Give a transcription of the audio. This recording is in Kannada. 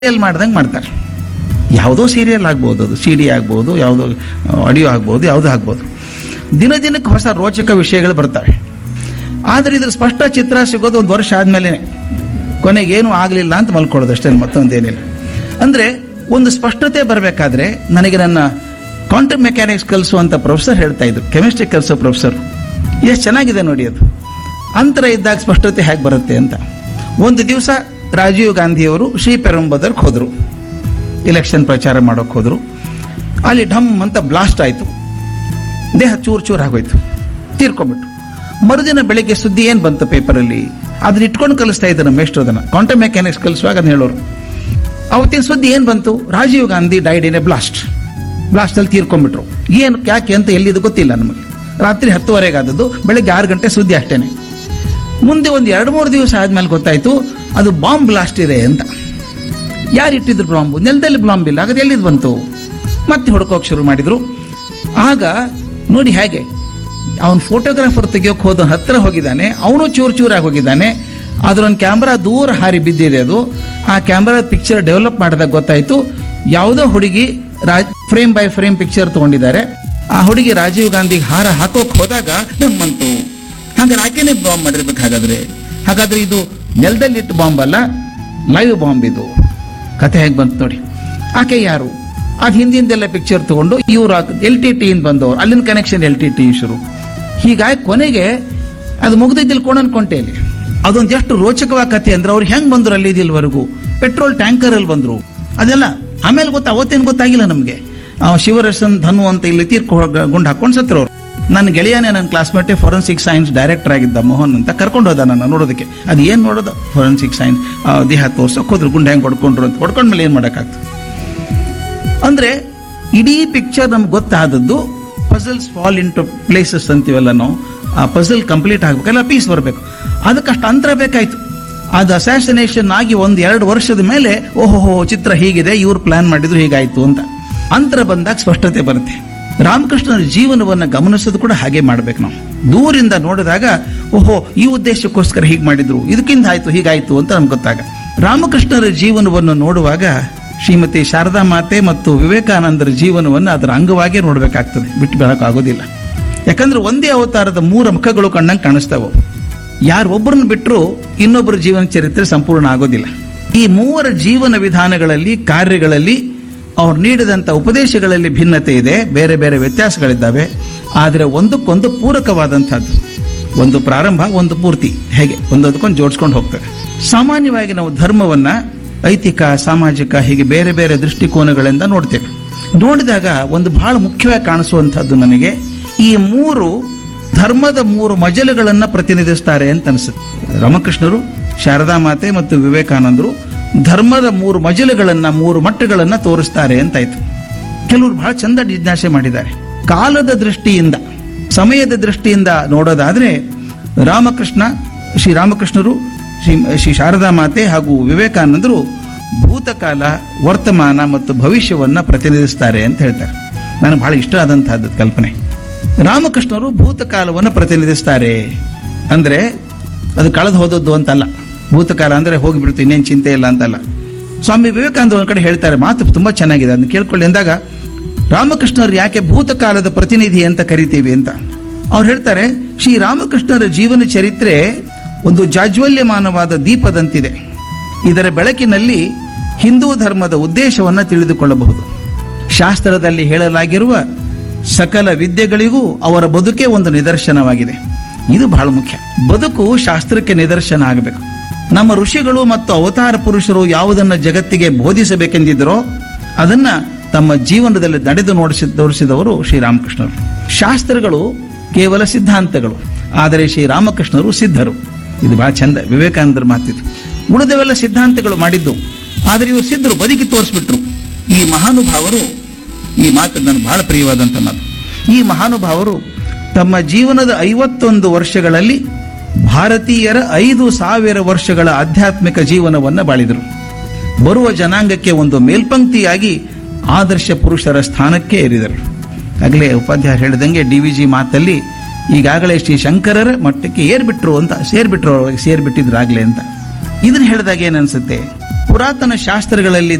ಸೀರಿಯಲ್ ಮಾಡ್ದಂಗೆ ಮಾಡ್ತಾರೆ ಯಾವುದೋ ಸೀರಿಯಲ್ ಆಗ್ಬೋದು ಅದು ಸಿ ಡಿ ಆಗ್ಬೋದು ಯಾವುದೋ ಆಡಿಯೋ ಆಗ್ಬೋದು ಯಾವುದೋ ಆಗ್ಬೋದು ದಿನ ದಿನಕ್ಕೆ ಹೊಸ ರೋಚಕ ವಿಷಯಗಳು ಬರ್ತವೆ ಆದರೆ ಇದ್ರ ಸ್ಪಷ್ಟ ಚಿತ್ರ ಸಿಗೋದು ಒಂದು ವರ್ಷ ಆದ್ಮೇಲೆ ಕೊನೆಗೇನು ಆಗಲಿಲ್ಲ ಅಂತ ಮಲ್ಕೊಳ್ಳೋದು ಅಷ್ಟೇ ಮತ್ತೊಂದೇನಿಲ್ಲ ಅಂದರೆ ಒಂದು ಸ್ಪಷ್ಟತೆ ಬರಬೇಕಾದ್ರೆ ನನಗೆ ನನ್ನ ಕ್ವಾಂಟಮ್ ಮೆಕ್ಯಾನಿಕ್ಸ್ ಕಲಿಸುವಂಥ ಪ್ರೊಫೆಸರ್ ಹೇಳ್ತಾ ಇದ್ರು ಕೆಮಿಸ್ಟ್ರಿ ಕಲಿಸೋ ಪ್ರೊಫೆಸರ್ ಎಷ್ಟು ಚೆನ್ನಾಗಿದೆ ನೋಡಿ ಅದು ಅಂತರ ಇದ್ದಾಗ ಸ್ಪಷ್ಟತೆ ಹೇಗೆ ಬರುತ್ತೆ ಅಂತ ಒಂದು ದಿವಸ ರಾಜೀವ್ ಗಾಂಧಿಯವರು ಶ್ರೀ ಪೆರಂಬದರ್ಗೆ ಹೋದರು ಇಲೆಕ್ಷನ್ ಪ್ರಚಾರ ಮಾಡೋಕೆ ಹೋದರು ಅಲ್ಲಿ ಢಮ್ ಅಂತ ಬ್ಲಾಸ್ಟ್ ಆಯಿತು ದೇಹ ಚೂರು ಚೂರು ಆಗೋಯ್ತು ತೀರ್ಕೊಂಡ್ಬಿಟ್ಟು ಮರುದಿನ ಬೆಳಿಗ್ಗೆ ಸುದ್ದಿ ಏನು ಬಂತು ಪೇಪರಲ್ಲಿ ಅದನ್ನ ಇಟ್ಕೊಂಡು ಕಲಿಸ್ತಾ ಇದ್ದ ನಮ್ಮ ಮೇಷ್ಟ್ರು ಅದನ್ನ ಕ್ವಾಂಟಮ್ ಮೆಕ್ಯಾನಿಕ್ಸ್ ಕಲಿಸುವಾಗ ಅದನ್ನ ಹೇಳೋರು ಅವತ್ತಿನ ಸುದ್ದಿ ಏನು ಬಂತು Rajiv Gandhi died in a blast ಬ್ಲಾಸ್ಟಲ್ಲಿ ತೀರ್ಕೊಂಡ್ಬಿಟ್ರು ಏನು ಯಾಕೆ ಅಂತ ಎಲ್ಲಿದು ಗೊತ್ತಿಲ್ಲ ನಮಗೆ ರಾತ್ರಿ ಹತ್ತುವರೆಗೆ ಆದದ್ದು ಬೆಳಗ್ಗೆ ಆರು ಗಂಟೆ ಸುದ್ದಿ ಅಷ್ಟೇನೆ ಮುಂದೆ ಒಂದು ಎರಡು ಮೂರು ದಿವಸ ಆದ್ಮೇಲೆ ಗೊತ್ತಾಯ್ತು ಅದು ಬಾಂಬ್ ಬ್ಲಾಸ್ಟ್ ಇದೆ ಅಂತ ಯಾರು ಇಟ್ಟಿದ್ರು ಬಾಂಬು ನೆಲದಲ್ಲಿ ಬಾಂಬ್ ಇಲ್ಲ ಹಾಗಾದ್ರೆ ಎಲ್ಲಿದ್ ಬಂತು ಮತ್ತೆ ಹುಡ್ಕೋಕ್ ಶುರು ಮಾಡಿದ್ರು ಆಗ ನೋಡಿ ಹೇಗೆ ಅವನ್ ಫೋಟೋಗ್ರಾಫರ್ ತೆಗಿಯೋಕ್ ಹೋದ ಹತ್ರ ಹೋಗಿದ್ದಾನೆ ಅವನು ಚೂರು ಚೂರಾಗಿ ಹೋಗಿದ್ದಾನೆ ಅದ್ರ ಒಂದು ಕ್ಯಾಮ್ರಾ ದೂರ ಹಾರಿ ಬಿದ್ದಿದೆ ಅದು ಆ ಕ್ಯಾಮ್ರಾ ಪಿಕ್ಚರ್ ಡೆವಲಪ್ ಮಾಡಿದಾಗ ಗೊತ್ತಾಯ್ತು ಯಾವುದೋ ಹುಡುಗಿ ಫ್ರೇಮ್ ಬೈ ಫ್ರೇಮ್ ಪಿಕ್ಚರ್ ತಗೊಂಡಿದ್ದಾರೆ ಆ ಹುಡುಗಿ ರಾಜೀವ್ ಗಾಂಧಿಗೆ ಹಾರ ಹಾಕೋಕ್ ಹೋದಾಗ ನಮ್ಮಂತು ಹಾಗಾದ್ರೆ ಆಕೆನೇ ಬಾಂಬ್ ಮಾಡಿರ್ಬೇಕು ಹಾಗಾದ್ರೆ ಹಾಗಾದ್ರೆ ಇದು ನೆಲದಲ್ಲಿಟ್ಟು ಬಾಂಬ್ ಅಲ್ಲ ಲೈವ್ ಬಾಂಬ್ ಇದು ಕತೆ ಹೇಗೆ ಬಂತು ನೋಡಿ ಆಕೆ ಯಾರು ಅದ್ ಹಿಂದಿಂದೆಲ್ಲ ಪಿಕ್ಚರ್ ತಗೊಂಡು ಇವ್ರು ಎಲ್ ಟಿ ಟಿ ಇಂದ ಬಂದವರು ಅಲ್ಲಿನ ಕನೆಕ್ಷನ್ ಎಲ್ ಟಿ ಟಿ ಶುರು ಹೀಗಾಗಿ ಕೊನೆಗೆ ಅದು ಮುಗ್ದಿದ್ದಿಲ್ ಕೋಣ ಅನ್ಕೊಂಡೆ ಇಲ್ಲಿ ಅದೊಂದು ಎಷ್ಟು ರೋಚಕವಾದ ಕತೆ ಅಂದ್ರೆ ಅವ್ರು ಹೆಂಗ್ ಬಂದ್ರು ಅಲ್ಲಿ ಇದಿಲ್ವರೆಗೂ ಪೆಟ್ರೋಲ್ ಟ್ಯಾಂಕರ್ ಅಲ್ಲಿ ಬಂದ್ರು ಅದೆಲ್ಲ ಆಮೇಲೆ ಗೊತ್ತಾ ಅವತ್ತೇನು ಗೊತ್ತಾಗಿಲ್ಲ ನಮಗೆ ಶಿವರಸನ್ ಧನು ಅಂತ ಇಲ್ಲಿ ತೀರ್ಕೊ ಗುಂಡು ಹಾಕೊಂಡು ಸತ್ರವ್ರು ನನ್ನ ಗೆಳೆಯನೇ ನನ್ನ ಕ್ಲಾಸ್ಮೇಟೇ ಫೊರೆನ್ಸಿಕ್ ಸೈನ್ಸ್ ಡೈರೆಕ್ಟರ್ ಆಗಿದ್ದ ಮೋಹನ್ ಅಂತ ಕರ್ಕೊಂಡು ಹೋದ ನನ್ನ ನೋಡೋದಕ್ಕೆ ಅದು ಏನು ನೋಡೋದು ಫೊರೆನ್ಸಿಕ್ ಸೈನ್ಸ್ ದೇಹ ತೋರ್ಸೋಕೆ ಹೋದ್ರು ಗುಂಡು ಹೆಂಗೆ ಹೊಡ್ಕೊಂಡ್ರು ಅಂತ ಹೊಡ್ಕೊಂಡ್ಮೇಲೆ ಏನು ಮಾಡೋಕ್ಕಾಗ್ತದೆ ಅಂದ್ರೆ ಇಡೀ ಪಿಕ್ಚರ್ ನಮ್ಗೆ ಗೊತ್ತಾದದ್ದು puzzles fall into places ಅಂತೀವಲ್ಲ ನಾವು ಆ ಪಜಲ್ ಕಂಪ್ಲೀಟ್ ಆಗ್ಬೇಕಲ್ಲ ಪೀಸ್ ಬರಬೇಕು ಅದಕ್ಕಷ್ಟು ಅಂತರ ಬೇಕಾಯ್ತು ಅದು ಅಸಾಸಿನೇಷನ್ ಆಗಿ ಒಂದ್ ಎರಡು ವರ್ಷದ ಮೇಲೆ ಓಹೋ ಚಿತ್ರ ಹೀಗಿದೆ ಇವ್ರು ಪ್ಲಾನ್ ಮಾಡಿದ್ರು ಹೀಗಾಯ್ತು ಅಂತ ಅಂತರ ಬಂದಾಗ ಸ್ಪಷ್ಟತೆ ಬರುತ್ತೆ ರಾಮಕೃಷ್ಣನ ಜೀವನವನ್ನ ಗಮನಿಸೋದು ಕೂಡ ಹಾಗೆ ಮಾಡ್ಬೇಕು ನಾವು ದೂರಿಂದ ನೋಡಿದಾಗ ಓಹೋ ಈ ಉದ್ದೇಶಕ್ಕೋಸ್ಕರ ಹೀಗೆ ಮಾಡಿದ್ರು ಇದಕ್ಕಿಂತ ಆಯ್ತು ಹೀಗಾಯ್ತು ಅಂತ ನಮ್ಗೆ ಗೊತ್ತಾಗ ರಾಮಕೃಷ್ಣರ ಜೀವನವನ್ನು ನೋಡುವಾಗ ಶ್ರೀಮತಿ ಶಾರದಾ ಮಾತೆ ಮತ್ತು ವಿವೇಕಾನಂದರ ಜೀವನವನ್ನು ಅದರ ಅಂಗವಾಗೇ ನೋಡಬೇಕಾಗ್ತದೆ ಬಿಟ್ಟು ಬೆಳಕಾಗೋದಿಲ್ಲ ಯಾಕಂದ್ರೆ ಒಂದೇ ಅವತಾರದ ಮೂರು ಮುಖಗಳು ಕಣ್ಣಂಗೆ ಕಾಣಿಸ್ತಾವ ಯಾರು ಒಬ್ಬರನ್ನ ಬಿಟ್ಟರು ಇನ್ನೊಬ್ಬರ ಜೀವನ ಚರಿತ್ರೆ ಸಂಪೂರ್ಣ ಆಗೋದಿಲ್ಲ ಈ ಮೂವರ ಜೀವನ ವಿಧಾನಗಳಲ್ಲಿ ಕಾರ್ಯಗಳಲ್ಲಿ ಅವ್ರು ನೀಡಿದಂತ ಉಪದೇಶಗಳಲ್ಲಿ ಭಿನ್ನತೆ ಇದೆ ಬೇರೆ ಬೇರೆ ವ್ಯತ್ಯಾಸಗಳಿದ್ದಾವೆ ಆದರೆ ಒಂದಕ್ಕೊಂದು ಪೂರಕವಾದಂತಹದ್ದು ಒಂದು ಪ್ರಾರಂಭ ಒಂದು ಪೂರ್ತಿ ಹೇಗೆ ಒಂದೊಂದಕ್ಕೊಂದು ಜೋಡಿಸ್ಕೊಂಡು ಹೋಗ್ತದೆ ಸಾಮಾನ್ಯವಾಗಿ ನಾವು ಧರ್ಮವನ್ನ ಐತಿಕ ಸಾಮಾಜಿಕ ಹೀಗೆ ಬೇರೆ ಬೇರೆ ದೃಷ್ಟಿಕೋನಗಳಿಂದ ನೋಡ್ತೇವೆ ನೋಡಿದಾಗ ಒಂದು ಬಹಳ ಮುಖ್ಯವಾಗಿ ಕಾಣಿಸುವಂತಹದ್ದು ನನಗೆ ಈ ಮೂರು ಧರ್ಮದ ಮೂರು ಮಜಲುಗಳನ್ನ ಪ್ರತಿನಿಧಿಸ್ತಾರೆ ಅಂತ ಅನಿಸುತ್ತೆ ರಾಮಕೃಷ್ಣರು ಶಾರದಾ ಮಾತೆ ಮತ್ತು ವಿವೇಕಾನಂದರು ಧರ್ಮದ ಮೂರು ಮಜಲುಗಳನ್ನ ಮೂರು ಮಟ್ಟಗಳನ್ನ ತೋರಿಸ್ತಾರೆ ಅಂತಾಯ್ತು ಕೆಲವರು ಬಹಳ ಚಂದ ಜಿಜ್ಞಾಸೆ ಮಾಡಿದ್ದಾರೆ ಕಾಲದ ದೃಷ್ಟಿಯಿಂದ ಸಮಯದ ದೃಷ್ಟಿಯಿಂದ ನೋಡೋದಾದ್ರೆ ರಾಮಕೃಷ್ಣ ಶ್ರೀ ರಾಮಕೃಷ್ಣರು ಶ್ರೀ ಶ್ರೀ ಶಾರದಾ ಮಾತೆ ಹಾಗೂ ವಿವೇಕಾನಂದರು ಭೂತಕಾಲ ವರ್ತಮಾನ ಮತ್ತು ಭವಿಷ್ಯವನ್ನ ಪ್ರತಿನಿಧಿಸ್ತಾರೆ ಅಂತ ಹೇಳ್ತಾರೆ ನನಗೆ ಬಹಳ ಇಷ್ಟ ಆದಂತಹದ್ದು ಕಲ್ಪನೆ ರಾಮಕೃಷ್ಣರು ಭೂತಕಾಲವನ್ನು ಪ್ರತಿನಿಧಿಸ್ತಾರೆ ಅಂದ್ರೆ ಅದು ಕಳೆದು ಹೋದದ್ದು ಅಂತಲ್ಲ ಭೂತಕಾಲ ಅಂದ್ರೆ ಹೋಗಿಬಿಡ್ತು ಇನ್ನೇನು ಚಿಂತೆ ಇಲ್ಲ ಅಂತಲ್ಲ ಸ್ವಾಮಿ ವಿವೇಕಾನಂದ ಒಂದ್ ಕಡೆ ಹೇಳ್ತಾರೆ ಮಾತು ತುಂಬಾ ಚೆನ್ನಾಗಿದೆ ಅದನ್ನ ಕೇಳ್ಕೊಳ್ಳಿ ಅಂದಾಗ ರಾಮಕೃಷ್ಣರು ಯಾಕೆ ಭೂತಕಾಲದ ಪ್ರತಿನಿಧಿ ಅಂತ ಕರಿತೀವಿ ಅಂತ ಅವ್ರು ಹೇಳ್ತಾರೆ ಶ್ರೀ ರಾಮಕೃಷ್ಣರ ಜೀವನ ಚರಿತ್ರೆ ಒಂದು ಜಾಜ್ವಲ್ಯಮಾನವಾದ ದೀಪದಂತಿದೆ ಇದರ ಬೆಳಕಿನಲ್ಲಿ ಹಿಂದೂ ಧರ್ಮದ ಉದ್ದೇಶವನ್ನ ತಿಳಿದುಕೊಳ್ಳಬಹುದು ಶಾಸ್ತ್ರದಲ್ಲಿ ಹೇಳಲಾಗಿರುವ ಸಕಲ ವಿದ್ಯೆಗಳಿಗೂ ಅವರ ಬದುಕೇ ಒಂದು ನಿದರ್ಶನವಾಗಿದೆ ಇದು ಬಹಳ ಮುಖ್ಯ ಬದುಕು ಶಾಸ್ತ್ರಕ್ಕೆ ನಿದರ್ಶನ ಆಗಬೇಕು ನಮ್ಮ ಋಷಿಗಳು ಮತ್ತು ಅವತಾರ ಪುರುಷರು ಯಾವುದನ್ನ ಜಗತ್ತಿಗೆ ಬೋಧಿಸಬೇಕೆಂದಿದ್ದರೋ ಅದನ್ನ ತಮ್ಮ ಜೀವನದಲ್ಲಿ ನಡೆದು ನೋಡಿಸಿ ತೋರಿಸಿದವರು ಶ್ರೀರಾಮಕೃಷ್ಣರು ಶಾಸ್ತ್ರಗಳು ಕೇವಲ ಸಿದ್ಧಾಂತಗಳು ಆದರೆ ಶ್ರೀರಾಮಕೃಷ್ಣರು ಸಿದ್ಧರು ಇದು ಬಹಳ ಚಂದ ವಿವೇಕಾನಂದರ ಮಾತಿದು ಉಳಿದವೆಲ್ಲ ಸಿದ್ಧಾಂತಗಳು ಮಾಡಿದ್ದು ಆದರೆ ಇವರು ಸಿದ್ಧರು ಬದುಕಿ ತೋರಿಸ್ಬಿಟ್ರು ಈ ಮಹಾನುಭಾವರು ಈ ಮಾತು ನನಗೆ ಬಹಳ ಪ್ರಿಯವಾದಂತ ಮಾತು ಈ ಮಹಾನುಭಾವರು ತಮ್ಮ ಜೀವನದ ಐವತ್ತೊಂದು ವರ್ಷಗಳಲ್ಲಿ ಭಾರತೀಯರ ಐದು ಸಾವಿರ ವರ್ಷಗಳ ಆಧ್ಯಾತ್ಮಿಕ ಜೀವನವನ್ನ ಬಾಳಿದರು ಬರುವ ಜನಾಂಗಕ್ಕೆ ಒಂದು ಮೇಲ್ಪಂಕ್ತಿಯಾಗಿ ಆದರ್ಶ ಪುರುಷರ ಸ್ಥಾನಕ್ಕೆ ಏರಿದರು ಆಗಲೇ ಉಪಾಧ್ಯಾಯ ಹೇಳಿದಂಗೆ ಡಿ ವಿ ಜಿ ಮಾತಲ್ಲಿ ಈಗಾಗಲೇ ಶ್ರೀ ಶಂಕರರ ಮಟ್ಟಕ್ಕೆ ಏರ್ಬಿಟ್ರು ಅಂತ ಸೇರ್ಬಿಟ್ರು ಅವ್ರಿಗೆ ಸೇರ್ಬಿಟ್ಟಿದ್ರಾಗ್ಲೇ ಅಂತ ಇದನ್ನ ಹೇಳಿದಾಗ ಏನನ್ಸುತ್ತೆ ಪುರಾತನ ಶಾಸ್ತ್ರಗಳಲ್ಲಿ